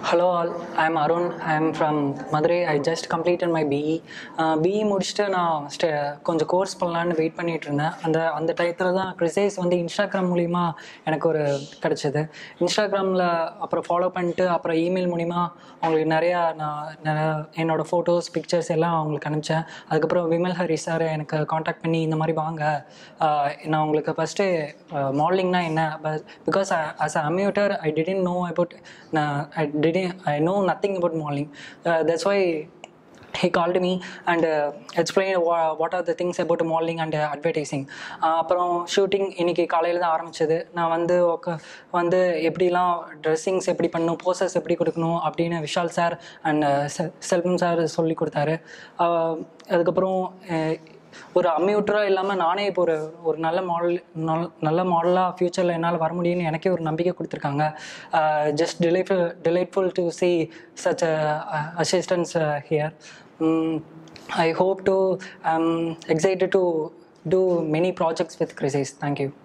Hello all, I am Arun. I am from Madurai. I just completed my BE. Uh, BE முடிச்சுட்டு நான் stay கொஞ்சம் course பண்ணலான்னு wait பண்ணிட்டு இருந்தேன் அந்த அந்த டயத்தில் தான் கிறிசைஸ் வந்து இன்ஸ்டாகிராம் மூலிமா எனக்கு ஒரு கிடச்சிது இன்ஸ்டாகிராமில் அப்புறம் ஃபாலோ பண்ணிட்டு அப்புறம் இமெயில் மூலிமா அவங்களுக்கு நிறையா நான் நிறையா என்னோடய ஃபோட்டோஸ் பிக்சர்ஸ் எல்லாம் அவங்களுக்கு அனுப்பிச்சேன் அதுக்கப்புறம் விமல் ஹரி சார் எனக்கு காண்டாக்ட் பண்ணி இந்த மாதிரி வாங்க ஆஹ் நான் உங்களுக்கு ஃபஸ்ட்டு மாடலிங்னா என்ன because as a amateur I didn't know about I didn't I know nothing about modelling that's why he called me and uh, explained wha- what are the things about modeling and uh, advertising uh, அப்புறம் shooting இன்னைக்கு காலையில் தான் ஆரம்பிச்சது நான் வந்து உக்க- வந்து எப்படிலாம் dressings எப்படி பண்ணணும் போசஸ் எப்படி கொடுக்கணும் அப்படின்னு Vishal sir and Selvam sir சொல்லி கொடுத்தாரு Uh, அதுக்கப்புறம் uh, ஒரு அம்மியூட்டராக இல்லாமல் நானே இப்போ ஒரு ஒரு நல்ல மாடல் நல்ல மாடலாக ஃப்யூச்சரில் என்னால் வர முடியும்னு எனக்கே ஒரு நம்பிக்கை கொடுத்துருக்காங்க just delightful delightful to see such assistance here I hope to excited to do many projects with Crisis. Thank you.